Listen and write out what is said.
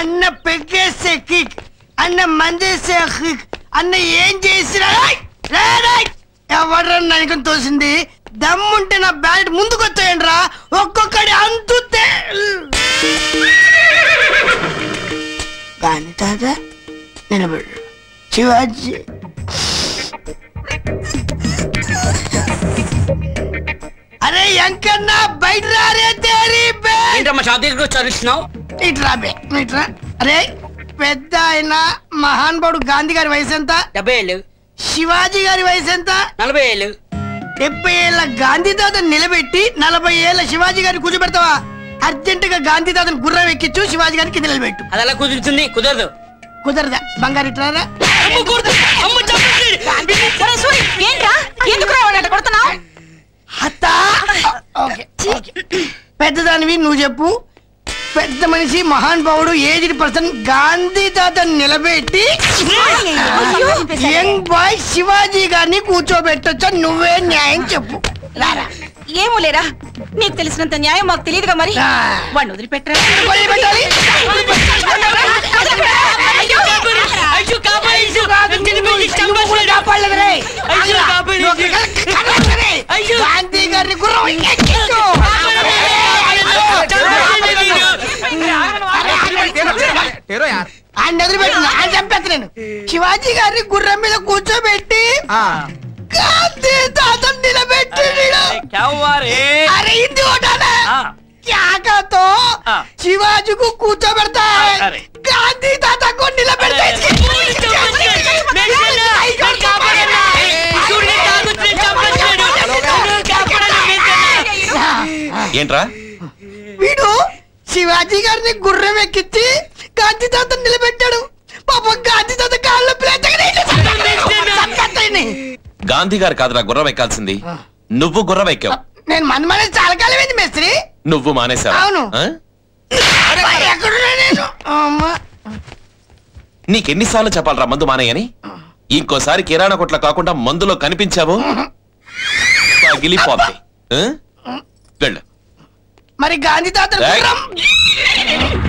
అన్న పెగ్గేస్తే కిక్ అన్న మందేస్తే కిక్ అన్న ఏం చేసినా ఎవడ్రా ననికి తోసింది దమ్ముంటే నా బ్యాలెట్ ముందుకు వచ్చేయండి రా ఒక్కొక్కడి అంతుతే కానీ తాత నిలబడు శివాజీ అరే ఎంకన్న బయట రారే తేరీ బే ఏంటమ్మా షాప్ దగ్గర చదివిస్తున్నావు ఇట్రా బే ఇట్రా అరే పెద్ద ఆయన మహానుభావుడు గాంధీ గారి వయసు ఎంత డెబ్బై ఏళ్ళు శివాజీ గారి వయసు ఎంత నలభై ఏళ్ళు డెబ్బై ఏళ్ళ గాంధీ తాతను నిలబెట్టి నలభై ఏళ్ళ శివాజీ గారిని కూర్చోబెడతావా అర్జెంట్ గా గాంధీ తాతను గుర్రం ఎక్కించు శివాజీ గారికి కింద నిలబెట్టు అది ఎలా కుదురుతుంది కుదరదు కుదరదా బంగారు ఇట్రారా ఒరే సూరి, ఏంట్రా ఎందుకు రావాలంట కొడుతున్నావు అత్త ఓకే ఓకే పెద్దదానివి నువ్వు చెప్పు పెద్ద మనిషి మహానుభావుడు ఏజ్డ్ పర్సన్ గాంధీ తాతను నిలబెట్టి యంగ్ బాయ్ శివాజీ గారిని కూర్చోబెట్టొచ్చా నువ్వే న్యాయం చెప్పు రారా ఏమో లేరా నీకు తెలిసినంత న్యాయం మాకు తెలియదుగా మరి ఆ. వాడిని వదిలిపెట్టరా వదిలిపెట్టాలి? అయ్యో, కాపాడేయ్, కాదు, నువ్వు- నువ్వు కూడా కాపాడలేదు రే. అయ్యో, కాపాడేయ్. నువ్వు ఒక కలవదు రే. అయ్యో. గాంధీ గారిని గుర్రం ఎక్కించు. ఆయన వదిలిపెట్టిన ఆయన చంపేస్తా నేను శివాజీ గారిని గుర్రం మీద కూర్చోబెట్టి గాంధీ తాతను నిలబెట్టి అరే ఇంది ఒకటానా క్యాకతో ఆ. శివాజీకు కూర్చోబెడతా అరే. గాంధీ తాతకు నిలబెడతా ఏంట్రా వీడు శివాజీ గారిని గుర్రం ఎక్కించి గాంధీ తాతను నిలబెట్టాడు పాపం గాంధీ తాత కాళ్ళ ప్లేతని గాంధీ గారు కాదురా గుర్రం ఎక్కాల్సింది నువ్వు గుర్రం ఎక్కావు నేను మన మన చాలా కాలం ఏంది మేస్త్రి నువ్వు మానేశావు అవును. ఎక్కడున్నా నేను అమ్మా నీకెన్నిసార్లు చెప్పాలరా మందు మానేయని ఇంకోసారి కిరాణా కొట్ల కాకుండా మందులో కనిపించావు పగిలిపోద్ది ఆ? వెళ్ళు మరి గాంధీ తాత ఏయ్. గుర్రం